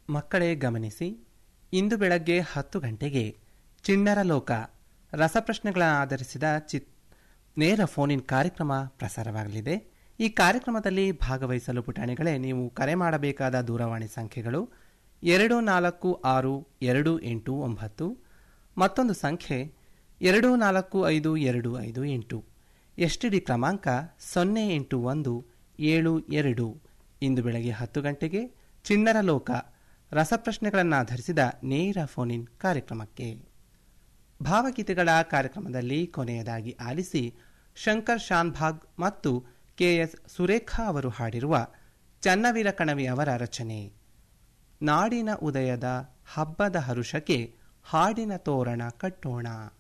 ಮಕ್ಕಳೇ ಗಮನಿಸಿ ಇಂದು ಬೆಳಗ್ಗೆ ಹತ್ತು ಗಂಟೆಗೆ ಚಿಣ್ಣರ ಲೋಕ ರಸಪ್ರಶ್ನೆಗಳನ್ನು ಆಧರಿಸಿದ ಚಿತ್ ನೇರ ಫೋನ್ ಇನ್ ಕಾರ್ಯಕ್ರಮ ಪ್ರಸಾರವಾಗಲಿದೆ ಈ ಕಾರ್ಯಕ್ರಮದಲ್ಲಿ ಭಾಗವಹಿಸಲು ಪುಟಾಣಿಗಳೇ ನೀವು ಕರೆ ಮಾಡಬೇಕಾದ ದೂರವಾಣಿ ಸಂಖ್ಯೆಗಳು ಎರಡು ನಾಲ್ಕು ಆರು ಎರಡು ಎಂಟು ಒಂಬತ್ತು ಮತ್ತೊಂದು ಸಂಖ್ಯೆ ಎರಡು ನಾಲ್ಕು ಐದು ಎರಡು ಐದು ಎಂಟು ಎಸ್ ಟಿ ಡಿ ಕ್ರಮಾಂಕ ಸೊನ್ನೆ ಎಂಟು ಒಂದು ಏಳು ಎರಡು ಇಂದು ಬೆಳಗ್ಗೆ ಹತ್ತು ಗಂಟೆಗೆ ಚಿಣ್ಣರ ಲೋಕ ರಸಪ್ರಶ್ನೆಗಳನ್ನು ಆಧರಿಸಿದ ನೇರ ಫೋನ್ ಇನ್ ಕಾರ್ಯಕ್ರಮಕ್ಕೆ ಭಾವಗೀತೆಗಳ ಕಾರ್ಯಕ್ರಮದಲ್ಲಿ ಕೊನೆಯದಾಗಿ ಆಲಿಸಿ ಶಂಕರ್ ಶಾನ್ಭಾಗ್ ಮತ್ತು ಕೆಎಸ್ ಸುರೇಖಾ ಅವರು ಹಾಡಿರುವ ಚನ್ನವೀರ ಕಣವಿ ಅವರ ರಚನೆ ನಾಡಿನ ಉದಯದ ಹಬ್ಬದ ಹರುಷಕ್ಕೆ ಹಾಡಿನ ತೋರಣ ಕಟ್ಟೋಣ